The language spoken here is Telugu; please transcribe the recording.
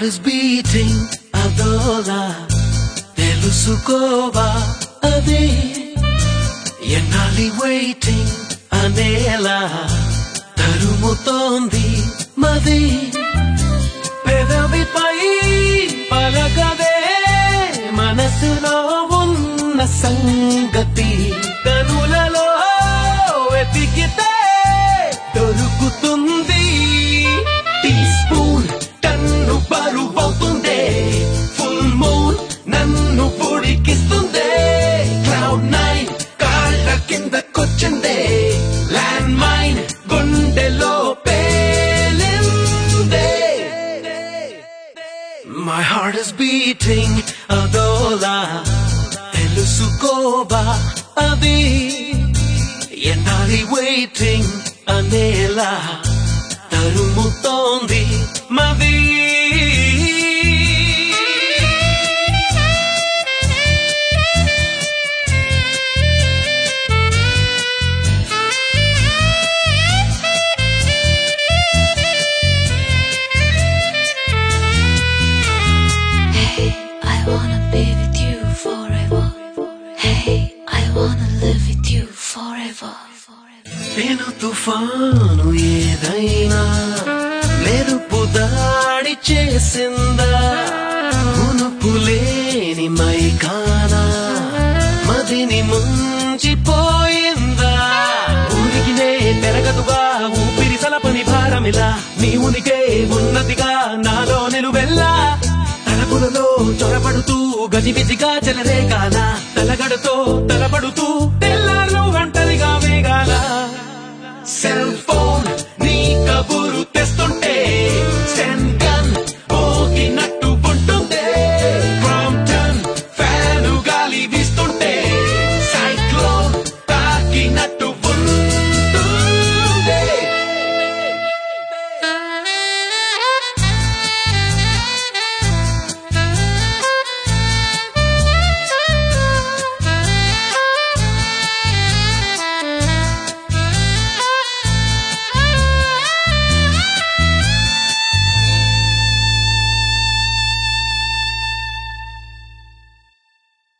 హార్ట్ ఇస్ బీటింగ్ అదోలా తెలుసుకోవా అదే ఎన్నాలి వెయిటింగ్ అనేలా తరుముతోంది మది పెదవిపై పలకదే మనసులో ఉన్న సంగతి కనులలో వెతికితే దొరుకుతుంది టీ స్పూన్ టన్ను బరువవుతుందే ఫుల్ మూన్ నన్ను పొడికిస్తుందే క్లౌడ్ నైన్ కాళ్ళ కిందకొచ్చిందే ల్యాండ్ మైన్ గుండెలో పేలిందే My heart is beating అదోలా తెలుసుకోవా అది ఎన్నాలి వెయిటింగ్ అనేలా తరుముతోంది మది Hey, I wanna be with you forever. Hey, I wanna live with you forever. నేను తుఫాను ఏదైనా మెరుపు దాడి చేసిందా మునుపు లేని మైకానా మదిని ముంచిపోయిందా ఊరికినే పెరగదుగా ఊపిరి సలపని భారమిలా నీ ఉనికే ఉన్నతిగా నాలో నిలువెల్లా తలపులలో చొరబడుతూ గజిబిజిగా చెలరేగాల తలగడతో